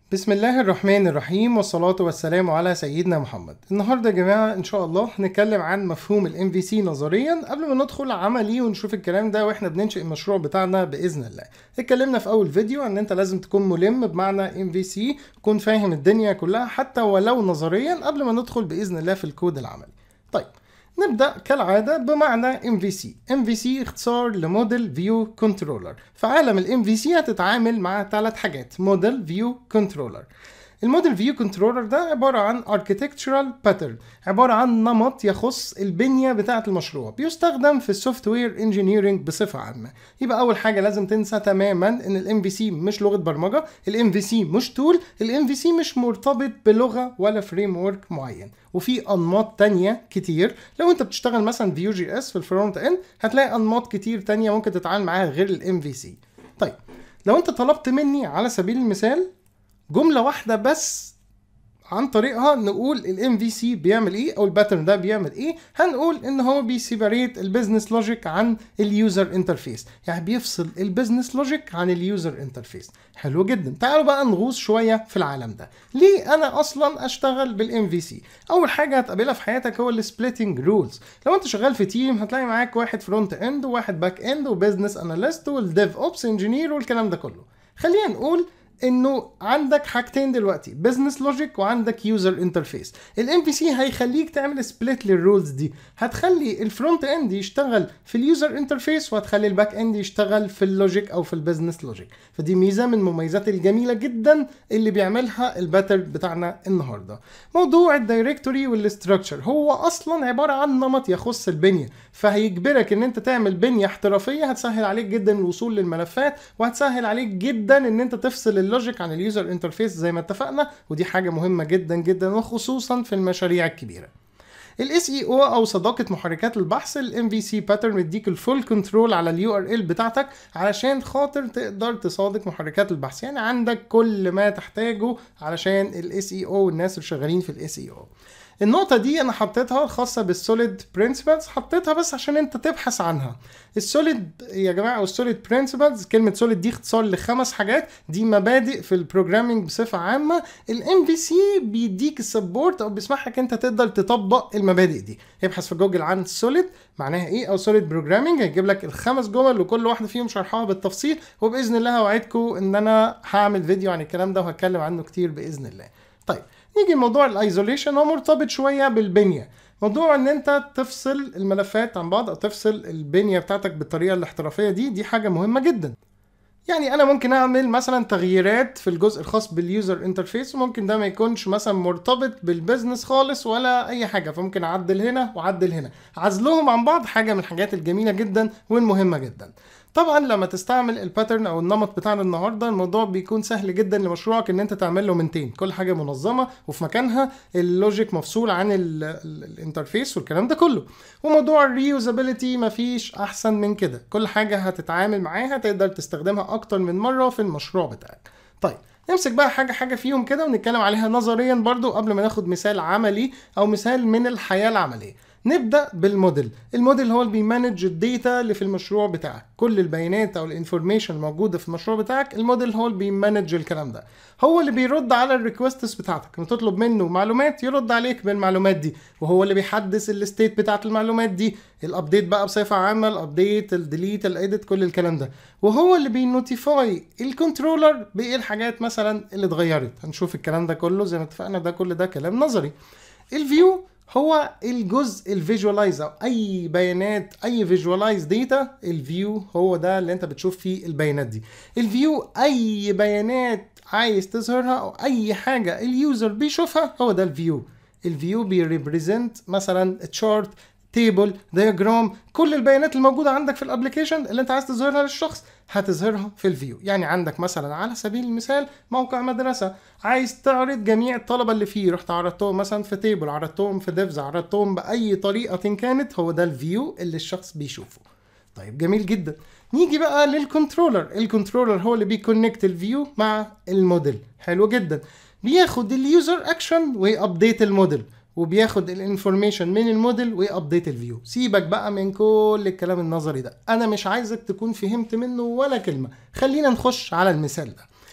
بسم الله الرحمن الرحيم والصلاة والسلام على سيدنا محمد النهاردة يا جماعة إن شاء الله هنتكلم عن مفهوم ال MVC نظريا قبل ما ندخل عملي ونشوف الكلام ده وإحنا بننشئ المشروع بتاعنا بإذن الله اتكلمنا في أول فيديو إن أنت لازم تكون ملم بمعنى MVC تكون فاهم الدنيا كلها حتى ولو نظريا قبل ما ندخل بإذن الله في الكود العملي طيب نبدأ كالعادة بمعنى MVC MVC اختصار لموديل فيو كنترولر في عالم ال MVC هتتعامل مع ثلاث حاجات موديل فيو كنترولر الموديل فيو كنترولر ده عبارة عن architectural pattern عبارة عن نمط يخص البنية بتاعة المشروع بيستخدم في السوفت وير انجينيرنج بصفة عامة يبقى أول حاجة لازم تنسى تماما إن ال MVC مش لغة برمجة ال MVC مش تول ال MVC مش مرتبط بلغة ولا فريم ورك معين وفي انماط تانية كتير لو انت بتشتغل مثلا فيو جي اس في الفرونت اند هتلاقي انماط كتير تانية ممكن تتعامل معاها غير الام في سي طيب لو انت طلبت مني على سبيل المثال جملة واحدة بس عن طريقها نقول الام في سي بيعمل ايه او الباترن ده بيعمل ايه هنقول ان هو بيسيبريت البيزنس لوجيك عن اليوزر انترفيس يعني بيفصل البيزنس لوجيك عن اليوزر انترفيس حلو جدا تعالوا بقى نغوص شويه في العالم ده ليه انا اصلا اشتغل بالام في سي اول حاجه هتقابلها في حياتك هو السبليتنج رولز لو انت شغال في تيم هتلاقي معاك واحد فرونت اند وواحد باك اند وبزنس اناليست والديف اوبس انجينير والكلام ده كله خلينا نقول انه عندك حاجتين دلوقتي بزنس لوجيك وعندك يوزر انترفيس الام في سي هيخليك تعمل سبليت للرولز دي هتخلي الفرونت اند يشتغل في اليوزر انترفيس وهتخلي الباك اند يشتغل في اللوجيك او في البزنس لوجيك فدي ميزه من المميزات الجميله جدا اللي بيعملها الباترن بتاعنا النهارده موضوع الدايركتوري والاستراكشر هو اصلا عباره عن نمط يخص البنيه فهيجبرك ان انت تعمل بنيه احترافيه هتسهل عليك جدا الوصول للملفات وهتسهل عليك جدا ان انت تفصل اللوجيك عن اليوزر انترفيس زي ما اتفقنا ودي حاجه مهمه جدا جدا وخصوصا في المشاريع الكبيره الاس اي او او صداقه محركات البحث الام في سي باترن مديك الفول كنترول على اليو ار ال بتاعتك علشان خاطر تقدر تصادق محركات البحث يعني عندك كل ما تحتاجه علشان الاس اي او والناس اللي شغالين في الاس اي او النقطة دي أنا حطيتها خاصة بالسوليد برنسبلز حطيتها بس عشان أنت تبحث عنها السوليد يا جماعة أو السوليد برنسبلز كلمة سوليد دي اختصار لخمس حاجات دي مبادئ في البروجرامينج بصفة عامة الام في سي بيديك السبورت أو بيسمح لك أنت تقدر تطبق المبادئ دي ابحث في جوجل عن سوليد معناها إيه أو سوليد بروجرامينج هيجيب لك الخمس جمل وكل واحدة فيهم شرحها بالتفصيل وبإذن الله هوعدكم إن أنا هعمل فيديو عن الكلام ده وهتكلم عنه كتير بإذن الله طيب نيجي لموضوع الايزوليشن هو مرتبط شويه بالبنيه موضوع ان انت تفصل الملفات عن بعض او تفصل البنيه بتاعتك بالطريقه الاحترافيه دي دي حاجه مهمه جدا يعني انا ممكن اعمل مثلا تغييرات في الجزء الخاص باليوزر انترفيس وممكن ده ما يكونش مثلا مرتبط بالبزنس خالص ولا اي حاجه فممكن اعدل هنا واعدل هنا عزلهم عن بعض حاجه من الحاجات الجميله جدا والمهمه جدا طبعا لما تستعمل الباترن او النمط بتاعنا النهارده الموضوع بيكون سهل جدا لمشروعك ان انت تعمل له منتين كل حاجه منظمه وفي مكانها اللوجيك مفصول عن الانترفيس والكلام ده كله وموضوع الريوزابيلتي مفيش احسن من كده كل حاجه هتتعامل معاها تقدر تستخدمها اكتر من مره في المشروع بتاعك طيب نمسك بقى حاجه حاجه فيهم كده ونتكلم عليها نظريا برضو قبل ما ناخد مثال عملي او مثال من الحياه العمليه نبدا بالموديل الموديل هو اللي بيمانج الداتا اللي في المشروع بتاعك كل البيانات او الانفورميشن الموجوده في المشروع بتاعك الموديل هو اللي بيمانج الكلام ده هو اللي بيرد على الريكوستس بتاعتك لما تطلب منه معلومات يرد عليك بالمعلومات دي وهو اللي بيحدث الستيت بتاعت المعلومات دي الابديت بقى بصفه عامه الابديت الديليت الايديت كل الكلام ده وهو اللي بينوتيفاي الكنترولر بايه الحاجات مثلا اللي اتغيرت هنشوف الكلام ده كله زي ما اتفقنا ده كل ده كلام نظري الفيو هو الجزء الفيجوالايز او اي بيانات اي فيجوالايز داتا الفيو هو ده اللي انت بتشوف فيه البيانات دي الفيو اي بيانات عايز تظهرها او اي حاجه اليوزر بيشوفها هو ده الفيو الفيو بيريبريزنت مثلا تشارت تيبل دياجرام كل البيانات الموجوده عندك في الابلكيشن اللي انت عايز تظهرها للشخص هتظهرها في الفيو يعني عندك مثلا على سبيل المثال موقع مدرسه عايز تعرض جميع الطلبه اللي فيه رحت عرضتهم مثلا في تيبل عرضتهم في ديفز عرضتهم باي طريقه كانت هو ده الفيو اللي الشخص بيشوفه طيب جميل جدا نيجي بقى للكنترولر الكنترولر هو اللي بيكونكت الفيو مع الموديل حلو جدا بياخد اليوزر اكشن ويابديت الموديل وبياخد الانفورميشن من الموديل ويابديت الفيو سيبك بقى من كل الكلام النظري ده انا مش عايزك تكون فهمت منه ولا كلمه خلينا نخش على المثال ده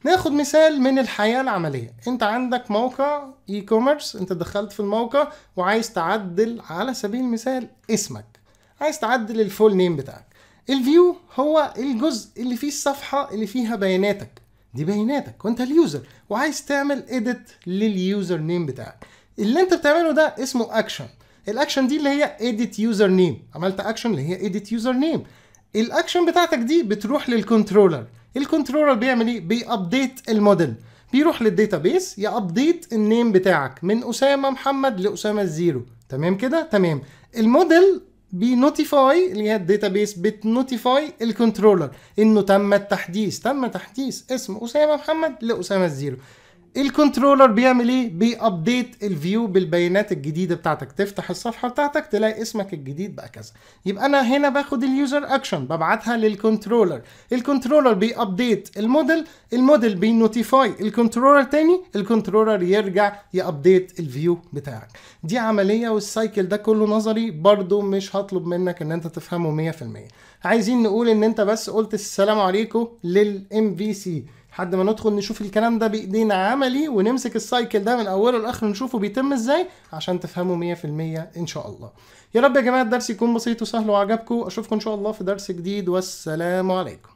ناخد مثال من الحياة العملية انت عندك موقع اي كوميرس انت دخلت في الموقع وعايز تعدل على سبيل المثال اسمك عايز تعدل الفول نيم بتاعك الفيو هو الجزء اللي فيه الصفحة اللي فيها بياناتك دي بياناتك وانت اليوزر وعايز تعمل اديت لليوزر نيم بتاعك اللي انت بتعمله ده اسمه اكشن الاكشن دي اللي هي اديت يوزر نيم عملت اكشن اللي هي اديت يوزر نيم الاكشن بتاعتك دي بتروح للكنترولر الكنترولر بيعمل ايه بيابديت الموديل بيروح للداتابيس يابديت النيم بتاعك من اسامه محمد لاسامه الزيرو تمام كده تمام الموديل بينوتيفاي اللي هي الداتابيس بتنوتيفاي الكنترولر انه تم التحديث تم تحديث اسم اسامه محمد لاسامه الزيرو الكنترولر بيعمل ايه بيابديت الفيو بالبيانات الجديده بتاعتك تفتح الصفحه بتاعتك تلاقي اسمك الجديد بقى كذا يبقى انا هنا باخد اليوزر اكشن ببعتها للكنترولر الكنترولر بيابديت الموديل الموديل بينوتيفاي الكنترولر تاني الكنترولر يرجع يابديت الفيو بتاعك دي عمليه والسايكل ده كله نظري برضو مش هطلب منك ان انت تفهمه 100% عايزين نقول ان انت بس قلت السلام عليكم للام في سي لحد ما ندخل نشوف الكلام ده بايدينا عملي ونمسك السايكل ده من اوله لاخره نشوفه بيتم ازاي عشان تفهموا 100% ان شاء الله يا رب يا جماعه الدرس يكون بسيط وسهل وعجبكم اشوفكم ان شاء الله في درس جديد والسلام عليكم